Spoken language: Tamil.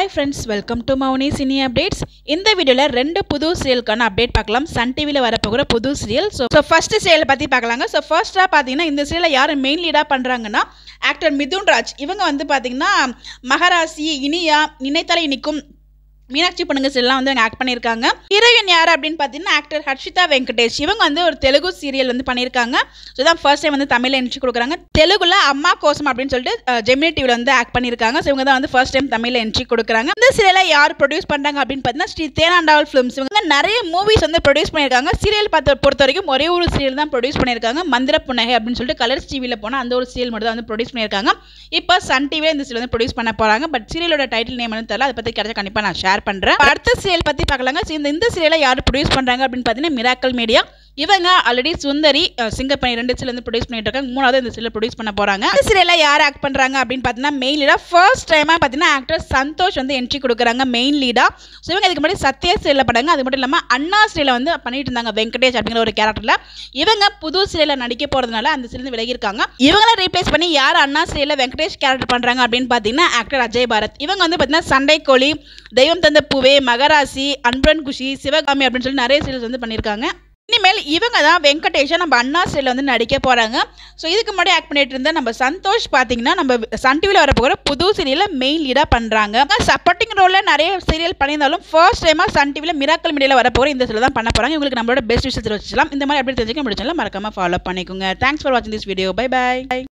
hi friends welcome to Mouni cine updates இந்த வீடியோவில் ரெண்டு புது சீரியலுக்கான அப்டேட் பார்க்கலாம் சன் டிவியில் வரப்போகிற புது சீரியல் ஸோ ஸோ ஃபர்ஸ்ட் சீரியலை பற்றி பார்க்கலாங்க ஸோ ஃபர்ஸ்ட்டாக பார்த்தீங்கன்னா இந்த சீரியலை யார் மெயின் லீடாக பண்ணுறாங்கன்னா ஆக்டர் மிதுன் ராஜ் இவங்க வந்து பார்த்தீங்கன்னா மகராசி இனியா நினைத்தாலே இனிக்கும் மீனாட்சி பொண்ணுங்க எல்லாம் வந்து ஆக்ட் பண்ணியிருக்காங்க ஹீரோயின் யார் அப்படின்னு பார்த்தீங்கன்னா ஆக்டர் ஹர்ஷிதா வெங்கடேஷ் இவங்க வந்து ஒரு தெலுங்கு சீரியல் வந்து பண்ணியிருக்காங்க ஸோ தான் ஃபர்ஸ்ட் டைம் வந்து தமிழில் என்ட்ரி கொடுக்குறாங்க தெலுங்குல அம்மா கோசம் அப்படின்னு சொல்லிட்டு ஜெமினி டிவியில் வந்து ஆக்ட் பண்ணியிருக்காங்க ஸோ இவங்க தான் வந்து ஃபர்ஸ்ட் டைம் தமிழில் என்ட்ரி கொடுக்குறாங்க இந்த சீரியலை யார் ப்ரொடியூஸ் பண்ணுறாங்க அப்படின்னு பார்த்தீங்கன்னா ஸ்ரீ தேனாண்டாவல் ஃபிலிம்ஸ் இவங்க நிறைய மூவிஸ் வந்து ப்ரொடியூஸ் பண்ணியிருக்காங்க சீரியல் பார்த்த பொறுத்த வரைக்கும் ஒரே ஒரு சீரியல் தான் ப்ரொடியூஸ் பண்ணியிருக்காங்க மந்திர புன்னகை அப்படின்னு சொல்லிட்டு கலர்ஸ் டிவியில் போனால் அந்த ஒரு சீரியல் மட்டும் தான் வந்து ப்ரொடியூஸ் பண்ணியிருக்காங்க இப்போ சன் டிவியில் இந்த சீரியல் வந்து ப்ரொடியூஸ் பண்ண போகிறாங்க பட் சீரியலோட டைட்டில் நேம் வந்து தெரியல அதை பற்றி கிடைச்சா கண்டிப்பாக நான் ஷேர் பண்ணுறேன் அடுத்த சீரியல் பற்றி பார்க்கலாங்க So, இந்த இந்த சீரியலை யார் ப்ரொடியூஸ் பண்ணுறாங்க அப்படின்னு பார்த்தீங்கன்னா மிராக்கல் மீடியா இவங்க ஆல்ரெடி சுந்தரி அஹ், சிங்கப்பணி ரெண்டு சீரியல் வந்து ப்ரொடியூஸ் பண்ணிட்டு இருக்காங்க மூணாவது இந்த சீரியல் ப்ரொடியூஸ் பண்ண போகிறாங்க இந்த சீரியலை யார் ஆக்ட் பண்ணுறாங்க அப்படின்னு பார்த்தீங்கன்னா மெயின் லீடாக ஃபர்ஸ்ட் டைமாக பார்த்தீங்கன்னா ஆக்டர் சந்தோஷ் வந்து என்ட்ரி கொடுக்குறாங்க மெயின் லீடாக ஸோ இவங்க இதுக்கு முன்னாடி சத்யா சீரியலில் பண்ணாங்க அது மட்டும் இல்லாமல் அண்ணா சீரியலை வந்து பண்ணிட்டு இருந்தாங்க வெங்கடேஷ் அப்படிங்கிற ஒரு கேரக்டரில் இவங்க புது சீரியலில் நடிக்க போகிறதுனால அந்த சீரியல் விலகியிருக்காங்க இவங்கள ரீப்ளேஸ் பண்ணி யார் அண்ணா சீரியலில் வெங்கடேஷ் கேரக்டர் பண்ணுறாங்க அப்படின்னு பார்த்தீங்கன்னா ஆக்டர் அஜய் பாரத் இவங்க வந்து பார்த்தீங்கன்னா சண்டை கோழி தெய்வம் தந்த பூவே மகராசி அன்பன் குஷி சிவகாமி அப்படின்னு சொல்லி நிறைய சீரியல்ஸ் வந்து பண்ணியிருக்காங்க இனிமேல் இவங்க தான் வெங்கடேஷா நம்ம அண்ணா சீரியல் வந்து நடிக்க போகிறாங்க ஸோ இதுக்கு முன்னாடி ஆக்ட் பண்ணிட்டு இருந்த நம்ம சந்தோஷ் பார்த்தீங்கன்னா நம்ம சன் டிவியில் வரப்போகிற புது சீரியலில் மெயின் லீடாக பண்ணுறாங்க சப்போர்ட்டிங் ரோலில் நிறைய சீரியல் பண்ணியிருந்தாலும் ஃபர்ஸ்ட் டைமாக சன் டிவியில் மிராக்கல் மீடியாவில் வரப்போகிற இந்த சீரியல் தான் பண்ண போகிறாங்க இவங்களுக்கு நம்மளோட பெஸ்ட் விஷயத்தில் வச்சுக்கலாம் இந்த மாதிரி அப்படி தெரிஞ்சுக்க முடிச்சலாம் மறக்காம ஃபாலோ பண்ணிக்கோங்க தேங்க்ஸ் ஃபார் வாட்சிங் திஸ் வீடியோ பை பை